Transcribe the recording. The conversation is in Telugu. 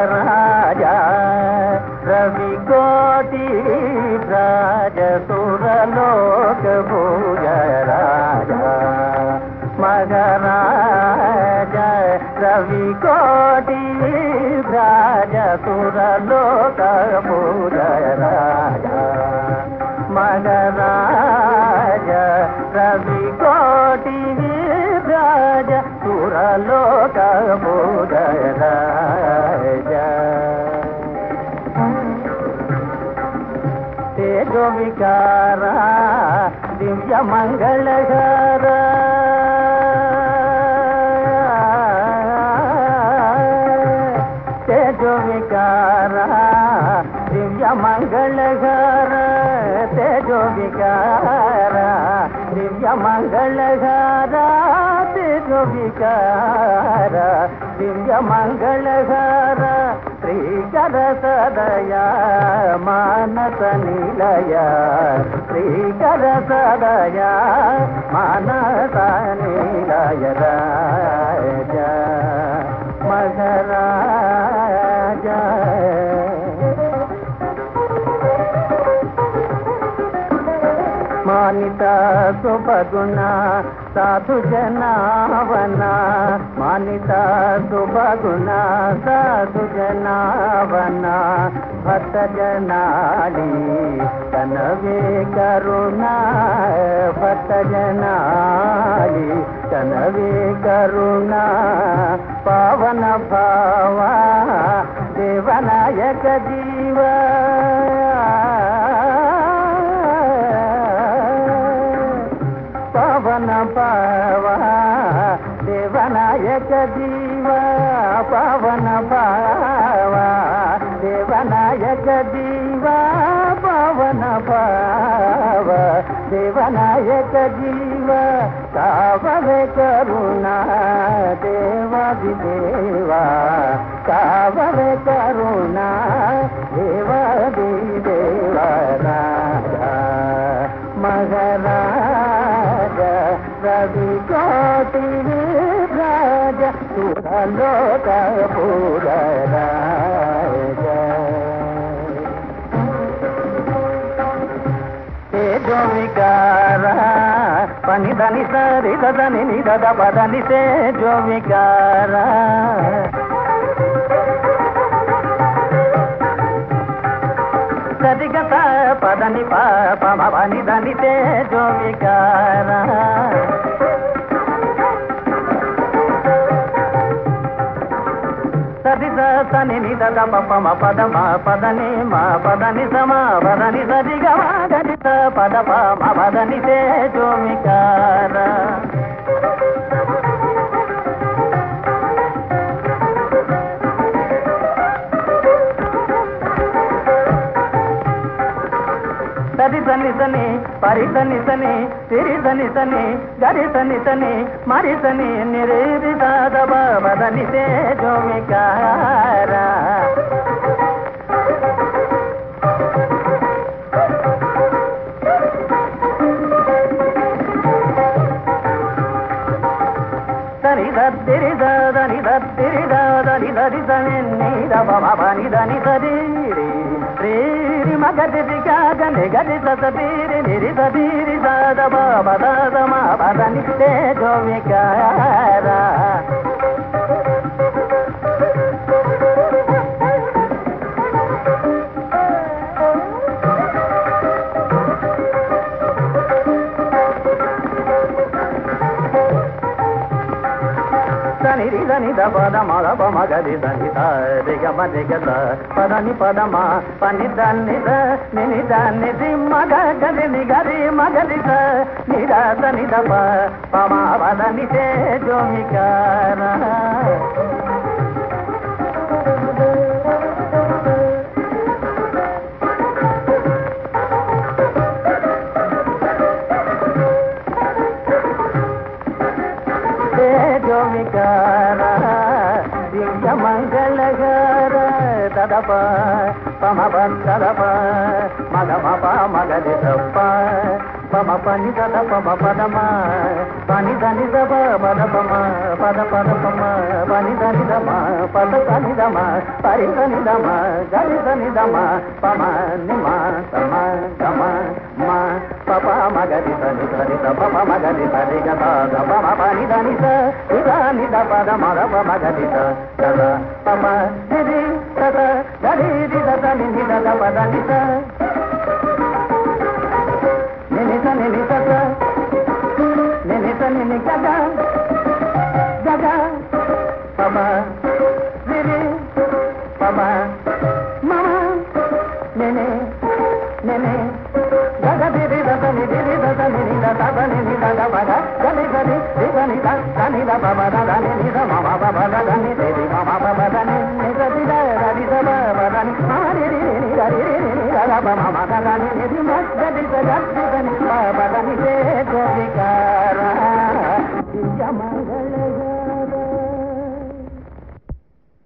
మగరాజ రవి కోటి రాజ సురలోక భూజ రాజ మగరాజ రవి కోటి రాజ సురలోక భూజ రాజ మగరాజ రవి కోటి రాజ సురలోక భూజ రాజ తేజో వికార దివ్య మంగళహార తేజో వికార దివ్య మంగళహార తేజో వికార దివ్య మంగళహార తేజో వికార దివ్య మంగళహార శ్రీకర సదయ మానస నిలయ శ్రీకర సదయ మానస నిలయ రాజ మగరాజ మానిత సుభగుణ సాధు జనావన మానిత సుభగుణ సాధు జనావన భక్త జనాలి కనవే కరుణ భక్త జనాలి కనవే కరుణ పావన భావ దేవనాయక జీవ పవన పావ దేవనాయక జీవ పవన పావ దేవనాయక జీవ పవన పావ దేవనాయక జీవ కావలే కరుణ దేవాది దేవా కావలే కరుణ దేవాది దేవా రాజా మగరాజ రవి కోటి రాజ సురలోక పూర రాజ తేజో వికార పని దని సరి దని నిద పదని తేజో వికార సరిగత పదని పమ పని దని తేజో వికార సరి సని నిద పమ పదమ పదని మా పదని సమా పదని సరిగ గణిత పద పమ పదని తేజో వికార సరి సని సని పరి సని సని సిరి సని సని గరి సని సని మరి సని నిరేరి దాద బదని తేజో వికార సరి దరి దని దరి దని దరి సని నీద బని దని సరి రేరి మగది గని గది సీరి నిరి సీరి సద బాబ దద మా పదని తేజో వికార సని దని ద పద మద మగది దని దిగ మదిగ పదని పదమ పని దాన్ని నిని దాన్ని ది మగ గది ని గరి మగది నిద దని ద పమ పదని తేజో వికార తేజో వికార దివ్య మంగళగార దదప పమ తదప మగ మప మగది తప్ప పమ పని దద పమ పదమ పని దని దమ పద పమ పద పద పమ పని దని దమ పద పని దమ పరి దని దమ గరి దని దమ పమ నిమ సమ గమ మ పప మగరి దని సరి ద పమ మగరి సరి గ ద పమ పని దని స ఇదని ద పద మర పమ గరి స దద పమ నిది దద గరి ది దద నిది దద పద ని స నిని స నిని స స నిని స నిని గగ గగ పమ నిని పమ మమ నిని నిని గగ దిది దద నిది ది దద నిని దద పద నిని దద పద గని గని ది గని ద గని ద పమ దద నిని ద మమ పమ దద ని ది ది మమ పమ ద ని ని ద ది ద ద ది ద ప పద ని మ ని రి రి ని ద రి రి ని ద ద ప మమ దద ని ని ది మ ద ది ద ద ది ద ని ప